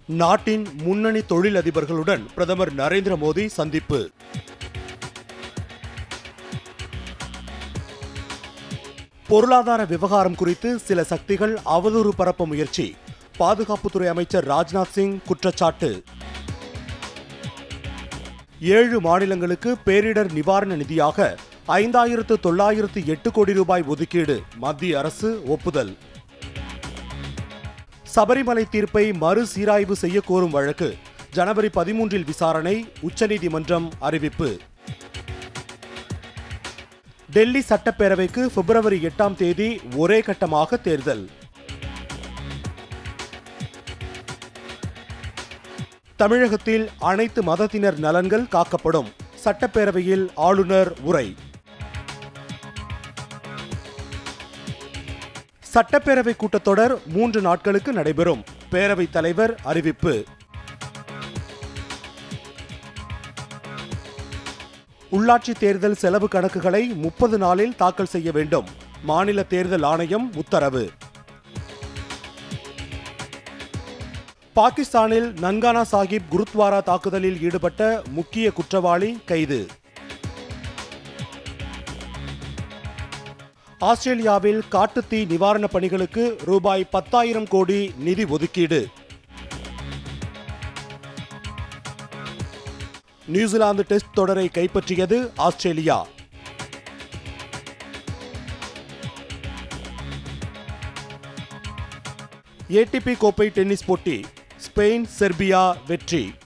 நாட்டின் முன்னணி தொழிலதிபர்களுடன் பிரதமர் நரேந்திர மோடி சந்திப்பு பொருளாதார விவகாரம் குறித்து சில சக்திகள் அவதூறு பரப்ப முயற்சி பாதுகாப்புத்துறை அமைச்சர் ராஜ்நாத் சிங் குற்றச்சாட்டு ஏழு மாநிலங்களுக்கு பேரிடர் நிவாரண நிதியாக ஐந்தாயிரத்து தொள்ளாயிரத்து எட்டு கோடி ரூபாய் ஒதுக்கீடு மத்திய அரசு ஒப்புதல் சபரிமலை தீர்ப்பை மறுசீராய்வு செய்ய கோரும் வழக்கு ஜனவரி பதிமூன்றில் விசாரணை உச்சநீதிமன்றம் அறிவிப்பு டெல்லி சட்டப்பேரவைக்கு பிப்ரவரி எட்டாம் தேதி ஒரே கட்டமாக தேர்தல் தமிழகத்தில் அனைத்து மதத்தினர் நலன்கள் காக்கப்படும் சட்டப்பேரவையில் ஆளுநர் உரை சட்டப்பேரவை கூட்டத்தொடர் மூன்று நாட்களுக்கு நடைபெறும் பேரவைத் தலைவர் அறிவிப்பு உள்ளாட்சி தேர்தல் செலவு கணக்குகளை முப்பது நாளில் தாக்கல் செய்ய வேண்டும் மாநில தேர்தல் ஆணையம் உத்தரவு பாகிஸ்தானில் நன்கானா சாஹிப் குருத்வாரா தாக்குதலில் ஈடுபட்ட முக்கிய குற்றவாளி கைது ஆஸ்திரேலியாவில் காட்டுத்தீ நிவாரணப் பணிகளுக்கு ரூபாய் பத்தாயிரம் கோடி நிதி ஒதுக்கீடு நியூசிலாந்து டெஸ்ட் தொடரை கைப்பற்றியது ஆஸ்திரேலியா ஏடிபி கோப்பை டென்னிஸ் போட்டி ஸ்பெயின் செர்பியா வெற்றி